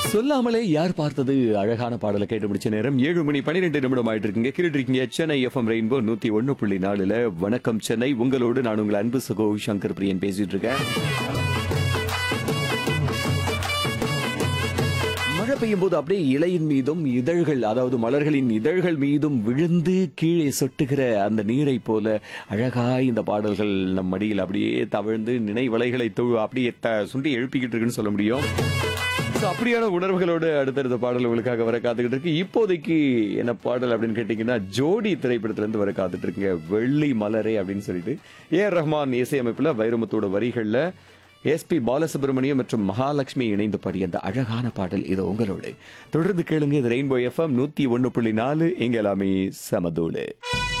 சொல்லாமலே யார் பார்த்தது அழகான பாடலை கேட்டு முடிச்ச நேரம் ஏழு மணி பன்னிரெண்டு நிமிடம் ஆயிட்டு இருக்குங்க கேட்டுட்டு இருக்கீங்க சென்னை எஃப்எம் ரெயின்போ நூத்தி ஒன்னு புள்ளி நாலுல வணக்கம் சென்னை உங்களோடு நான் உங்கள் அன்பு சகோ சங்கர் பிரியன் பேசிட்டு இருக்கேன் மழை பெய்யும் போது அப்படியே இலையின் மீதும் இதழ்கள் அதாவது மலர்களின் இதழ்கள் மீதும் விழுந்து கீழே சொட்டுகிற அந்த நீரை போல அழகாய் இந்த பாடல்கள் நம் மடியில் அப்படியே தவழ்ந்து நினைவலைகளை தொழு அப்படியே த- சுண்டி எழுப்பிக்கிட்டு இருக்குன்னு சொல்ல முடியும் So, அப்படியான உணர்வுகளோடு அடுத்தடுத்த பாடல் உங்களுக்காக வர காத்துக்கிட்டு இருக்கு இப்போதைக்கு என்ன பாடல் அப்படின்னு கேட்டீங்கன்னா ஜோடி திரைப்படத்துல இருந்து வர காத்துட்டு இருக்குங்க வெள்ளி மலரே அப்படின்னு சொல்லிட்டு ஏ ஆர் ரஹ்மான் இசையமைப்புல வைரமுத்தோட வரிகள்ல எஸ்பி பாலசுப்ரமணியம் மற்றும் மகாலட்சுமி இணைந்து பாடிய அந்த அழகான பாடல் இது உங்களோடு தொடர்ந்து கேளுங்க இது ரெயின்போ எஃப்எம் நூத்தி ஒன்னு புள்ளி நாலு எங்க எல்லாமே சமதூளு